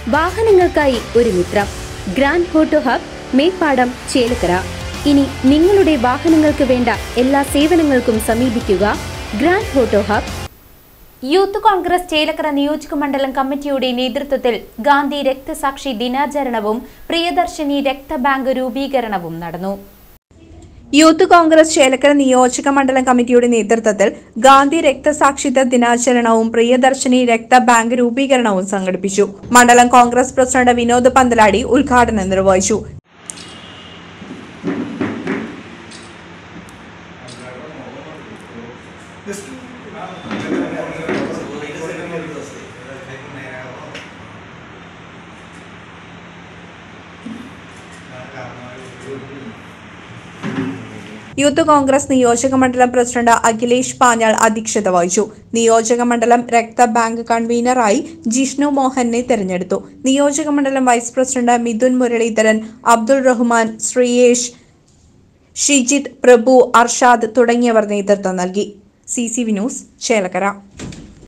വാഹനങ്ങൾക്കായി ഒരു മിത്രം Grand Photo Hub Meppadam Chelakkara ഇനി നിങ്ങളുടെ വാഹനങ്ങൾക്ക് വേണ്ട എല്ലാ സേവനങ്ങൾക്കും സമീപിക്കുക Grand Photo Hub Youth Congress Chelakkara നിയോജക മണ്ഡലം കമ്മിറ്റിയുടെ നേതൃത്വത്തിൽ ഗാന്ധി രക്തസാക്ഷി ദിനാചരണവും പ്രിയദർശിനി രക്തബാങ്ക് രൂപീകരണവും നടന്നു യൂത്ത് കോൺഗ്രസ് ചേലക്കര നിയോജക മണ്ഡലം കമ്മിറ്റിയുടെ നേതൃത്വത്തിൽ ഗാന്ധി രക്തസാക്ഷിത്വ ദിനാചരണവും പ്രിയദർശിനി രക്തബാങ്ക് രൂപീകരണവും സംഘടിപ്പിച്ചു മണ്ഡലം കോൺഗ്രസ് പ്രസിഡന്റ് വിനോദ് പന്തലാടി ഉദ്ഘാടനം നിർവഹിച്ചു യൂത്ത് കോൺഗ്രസ് നിയോജക മണ്ഡലം പ്രസിഡന്റ് അഖിലേഷ് പാഞ്ഞാൾ അധ്യക്ഷത വഹിച്ചു നിയോജക മണ്ഡലം രക്തബാങ്ക് കൺവീനറായി ജിഷ്ണു മോഹനെ തെരഞ്ഞെടുത്തു നിയോജക മണ്ഡലം വൈസ് പ്രസിഡന്റ് മിഥുൻ മുരളീധരൻ അബ്ദുൾ റഹ്മാൻ ശ്രീയേഷ് ഷിജിത് പ്രഭു അർഷാദ് തുടങ്ങിയവർ നേതൃത്വം നൽകി C C V News Chelakkara